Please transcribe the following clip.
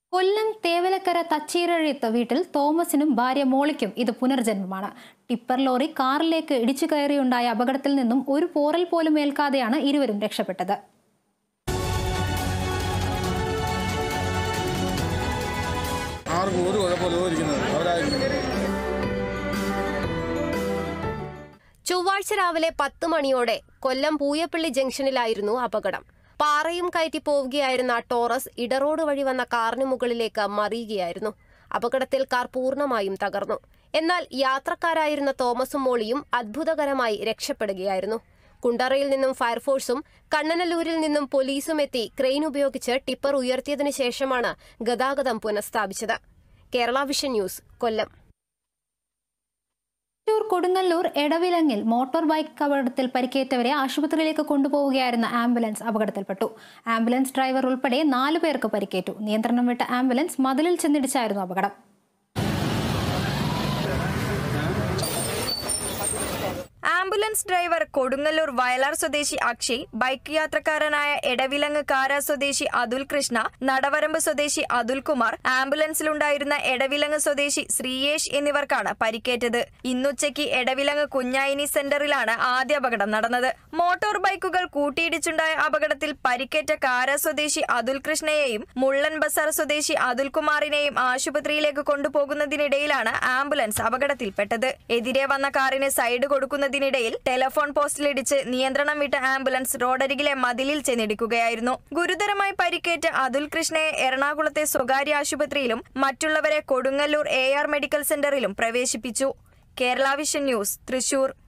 കൊല്ലം തേവലക്കര തച്ചീരഴയത്ത് വീട്ടിൽ തോമസിനും ഭാര്യ മോളിക്കും ഇത് പുനർജന്മമാണ് ടിപ്പർ ലോറി കാറിലേക്ക് ഇടിച്ചു കയറിയുണ്ടായ അപകടത്തിൽ നിന്നും ഒരു പോറൽ പോലും ഏൽക്കാതെയാണ് ഇരുവരും രക്ഷപ്പെട്ടത് ആർക്കും ഒരു കുഴപ്പമില്ല ഇരിക്കുന്നത് അവരായിരുന്നു ചൊവ്വാഴ്ച രാവിലെ പത്ത് മണിയോടെ കൊല്ലം പൂയപ്പള്ളി ജംഗ്ഷനിലായിരുന്നു അപകടം പാറയും കയറ്റി പോവുകയായിരുന്ന ടോറസ് ഇടറോഡ് വഴി വന്ന കാറിന് മുകളിലേക്ക് മറിയുകയായിരുന്നു അപകടത്തിൽ കാർ പൂർണ്ണമായും തകർന്നു എന്നാൽ യാത്രക്കാരായിരുന്ന തോമസും മോളിയും അത്ഭുതകരമായി രക്ഷപ്പെടുകയായിരുന്നു കുണ്ടറയിൽ നിന്നും ഫയർഫോഴ്സും കണ്ണനല്ലൂരിൽ നിന്നും പോലീസും എത്തി ക്രെയിൻ ഉപയോഗിച്ച് ടിപ്പർ ഉയർത്തിയതിനു ശേഷമാണ് ഗതാഗതം പുനഃസ്ഥാപിച്ചത് കേരള വിഷൻ ന്യൂസ് കൊല്ലം തൃശൂർ കൊടുങ്ങല്ലൂർ എടവിലങ്ങിൽ മോട്ടോർ ബൈക്ക് അപകടത്തിൽ പരിക്കേറ്റവരെ ആശുപത്രിയിലേക്ക് കൊണ്ടുപോവുകയായിരുന്ന ആംബുലൻസ് അപകടത്തിൽപ്പെട്ടു ആംബുലൻസ് ഡ്രൈവർ ഉൾപ്പെടെ നാലു പേർക്ക് പരിക്കേറ്റു നിയന്ത്രണം വിട്ട ആംബുലൻസ് മതിലിൽ ചെന്നിടിച്ചായിരുന്നു അപകടം ആംബുലൻസ് ഡ്രൈവർ കൊടുങ്ങല്ലൂർ വയലാർ സ്വദേശി അക്ഷയ് ബൈക്ക് യാത്രക്കാരനായ എടവിലങ്ങ് കാര സ്വദേശി അതുൽ കൃഷ്ണ നടവരമ്പ് സ്വദേശി അതുൽ കുമാർ ആംബുലൻസിലുണ്ടായിരുന്ന എടവിലങ്ങ് സ്വദേശി ശ്രീയേഷ് എന്നിവർക്കാണ് പരിക്കേറ്റത് ഇന്നുച്ചയ്ക്ക് എടവിലങ്ങ് കുഞ്ഞായിനി സെന്ററിലാണ് ആദ്യ അപകടം നടന്നത് മോട്ടോർ ബൈക്കുകൾ കൂട്ടിയിടിച്ചുണ്ടായ അപകടത്തിൽ പരിക്കേറ്റ കാര സ്വദേശി അതുൽ കൃഷ്ണയെയും മുള്ളൻ ബസാർ സ്വദേശി അതുൽ കുമാറിനെയും ആശുപത്രിയിലേക്ക് കൊണ്ടുപോകുന്നതിനിടയിലാണ് ആംബുലൻസ് അപകടത്തിൽപ്പെട്ടത് എതിരെ വന്ന കാറിന് സൈഡ് കൊടുക്കുന്നതിനിടയിൽ ടെലഫോൺ പോസ്റ്റിലിടിച്ച് നിയന്ത്രണം വിട്ട ആംബുലൻസ് റോഡരികിലെ മതിലിൽ ചെന്നിടിക്കുകയായിരുന്നു ഗുരുതരമായി പരിക്കേറ്റ അതുൽ കൃഷ്ണയെ എറണാകുളത്തെ സ്വകാര്യ ആശുപത്രിയിലും മറ്റുള്ളവരെ കൊടുങ്ങല്ലൂർ എ ആർ മെഡിക്കൽ സെന്ററിലും പ്രവേശിപ്പിച്ചു കേരള വിഷൻ ന്യൂസ് തൃശൂർ